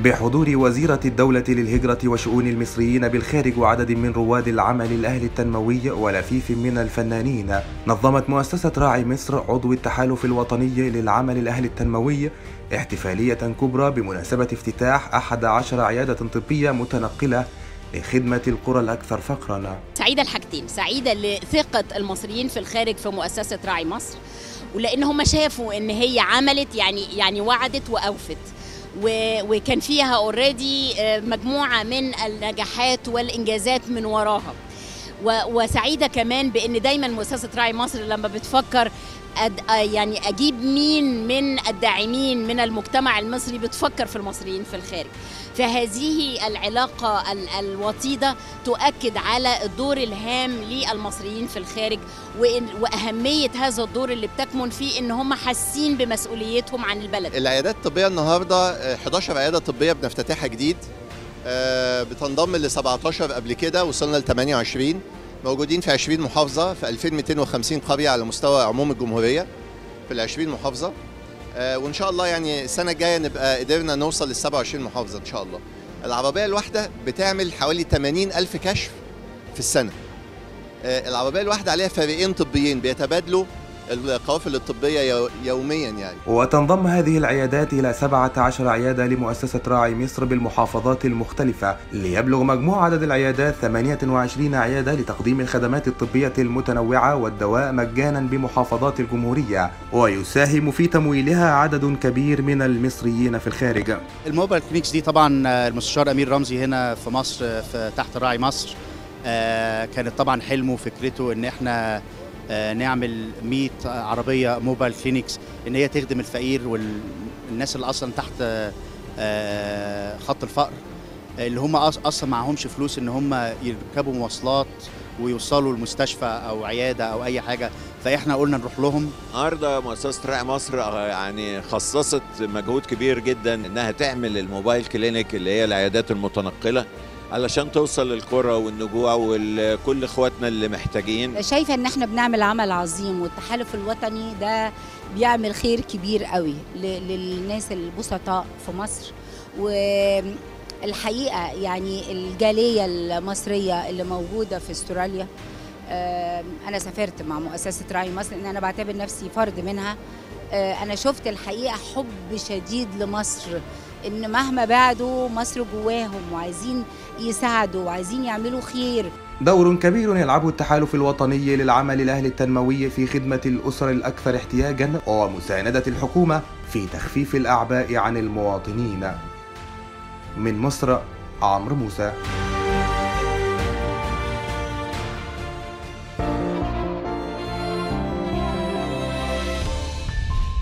بحضور وزيرة الدولة للهجرة وشؤون المصريين بالخارج وعدد من رواد العمل الأهلي التنموي ولفيف من الفنانين نظمت مؤسسة راعي مصر عضو التحالف الوطني للعمل الأهلي التنموي احتفالية كبرى بمناسبة افتتاح 11 عيادة طبية متنقلة لخدمة القرى الأكثر فقرا سعيدة الحاجتين سعيدة لثقة المصريين في الخارج في مؤسسة راعي مصر ولأن هم شافوا إن هي عملت يعني يعني وعدت وأوفت وكان فيها اوريدي مجموعه من النجاحات والانجازات من وراها وسعيده كمان بان دايما مؤسسه راعي مصر لما بتفكر أد يعني اجيب مين من الداعمين من المجتمع المصري بتفكر في المصريين في الخارج فهذه العلاقه الوطيده تؤكد على الدور الهام للمصريين في الخارج واهميه هذا الدور اللي بتكمن فيه ان هم حاسين بمسؤوليتهم عن البلد العيادات الطبيه النهارده 11 عياده طبيه بنفتتحها جديد بتنضم ل 17 قبل كده وصلنا ل 28 موجودين في 20 محافظة في 2250 قرية على مستوى عموم الجمهورية في ال 20 محافظة آه وإن شاء الله يعني السنة الجاية نبقى قدرنا نوصل لل 27 محافظة إن شاء الله. العربية الواحدة بتعمل حوالي 80 ألف كشف في السنة. آه العربية الواحدة عليها فريقين طبيين بيتبادلوا القوافل الطبية يوميا يعني وتنضم هذه العيادات إلى 17 عيادة لمؤسسة راعي مصر بالمحافظات المختلفة ليبلغ مجموع عدد العيادات 28 عيادة لتقديم الخدمات الطبية المتنوعة والدواء مجانا بمحافظات الجمهورية ويساهم في تمويلها عدد كبير من المصريين في الخارج الموبايل كلينكس دي طبعا المستشار أمير رمزي هنا في مصر في تحت راعي مصر كانت طبعا حلمه وفكرته ان احنا نعمل 100 عربيه موبايل كلينكس ان هي تخدم الفقير والناس اللي اصلا تحت خط الفقر اللي هم اصلا معهمش فلوس ان هم يركبوا مواصلات ويوصلوا المستشفى او عياده او اي حاجه فاحنا قلنا نروح لهم النهارده مؤسسه راعي مصر يعني خصصت مجهود كبير جدا انها تعمل الموبايل كلينيك اللي هي العيادات المتنقله علشان توصل للقرى والنجوع وكل اخواتنا اللي محتاجين شايفه ان احنا بنعمل عمل عظيم والتحالف الوطني ده بيعمل خير كبير قوي للناس البسطاء في مصر والحقيقه يعني الجاليه المصريه اللي موجوده في استراليا انا سافرت مع مؤسسه راعي مصر ان انا بعتبر نفسي فرد منها انا شفت الحقيقه حب شديد لمصر ان مهما بعدوا مصر جواهم وعايزين يساعدوا وعايزين يعملوا خير دور كبير يلعبه التحالف الوطني للعمل الاهلي التنموي في خدمه الاسر الاكثر احتياجا ومسانده الحكومه في تخفيف الاعباء عن المواطنين من مصر عمرو موسى